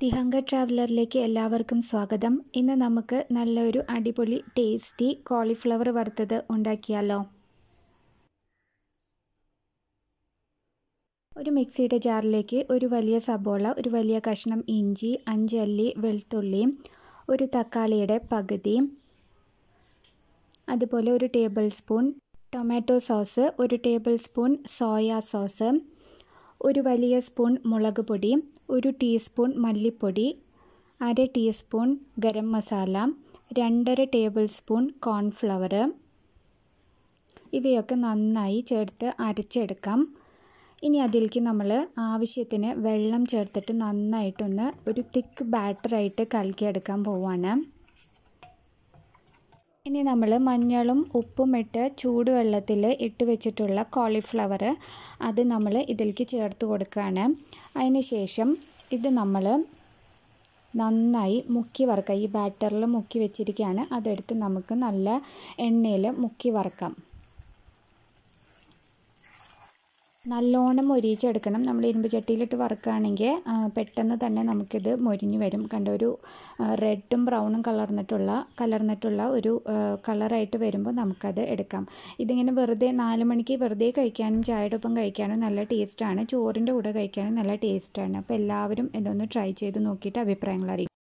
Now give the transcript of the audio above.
തിഹങ്ക ട്രാവലറിലേക്ക് എല്ലാവർക്കും സ്വാഗതം ഇന്ന് നമുക്ക് നല്ലൊരു അടിപൊളി ടേസ്റ്റി കോളിഫ്ലവർ വറുത്തത് ഉണ്ടാക്കിയാലോ ഒരു മിക്സിയുടെ ജാറിലേക്ക് ഒരു വലിയ സബോള ഒരു വലിയ കഷ്ണം ഇഞ്ചി അഞ്ച് അല്ലി വെളുത്തുള്ളി ഒരു തക്കാളിയുടെ പകുതി അതുപോലെ ഒരു ടേബിൾ സ്പൂൺ ടൊമാറ്റോ സോസ് ഒരു ടേബിൾ സ്പൂൺ സോയ സോസ് ഒരു വലിയ സ്പൂൺ മുളക് പൊടി ഒരു ടീസ്പൂൺ മല്ലിപ്പൊടി അര ടീസ്പൂൺ ഗരം മസാല രണ്ടര ടേബിൾ സ്പൂൺ കോൺഫ്ലവർ ഇവയൊക്കെ നന്നായി ചേർത്ത് അരച്ചെടുക്കാം ഇനി അതിലേക്ക് നമ്മൾ ആവശ്യത്തിന് വെള്ളം ചേർത്തിട്ട് നന്നായിട്ടൊന്ന് ഒരു തിക്ക് ബാറ്ററായിട്ട് കലക്കിയെടുക്കാൻ പോവാണ് ഇനി നമ്മൾ മഞ്ഞളും ഉപ്പും ഇട്ട് ചൂടുവെള്ളത്തിൽ ഇട്ട് വെച്ചിട്ടുള്ള കോളിഫ്ലവർ അത് നമ്മൾ ഇതിലേക്ക് ചേർത്ത് കൊടുക്കുകയാണ് അതിന് ശേഷം ഇത് നമ്മൾ നന്നായി മുക്കി വറുക്കുക ഈ ബാറ്ററിൽ മുക്കി വെച്ചിരിക്കുകയാണ് അതെടുത്ത് നമുക്ക് നല്ല എണ്ണയിൽ മുക്കി വറുക്കാം നല്ലോണം മൊരിയിച്ചെടുക്കണം നമ്മൾ ഇരുമ്പ് ചട്ടിയിലിട്ട് വറുക്കുകയാണെങ്കിൽ പെട്ടെന്ന് തന്നെ നമുക്കിത് മൊരിഞ്ഞു വരും കണ്ട ഒരു റെഡും ബ്രൗണും കലർന്നിട്ടുള്ള കലർന്നിട്ടുള്ള ഒരു കളറായിട്ട് വരുമ്പോൾ നമുക്കത് എടുക്കാം ഇതിങ്ങനെ വെറുതെ നാല് മണിക്ക് വെറുതെ കഴിക്കാനും ചായയുടെ ഒപ്പം കഴിക്കാനും നല്ല ടേസ്റ്റാണ് ചോറിൻ്റെ കൂടെ കഴിക്കാനും നല്ല ടേസ്റ്റാണ് അപ്പോൾ എല്ലാവരും ഇതൊന്ന് ട്രൈ ചെയ്ത് നോക്കിയിട്ട് അഭിപ്രായങ്ങൾ അറിയിക്കും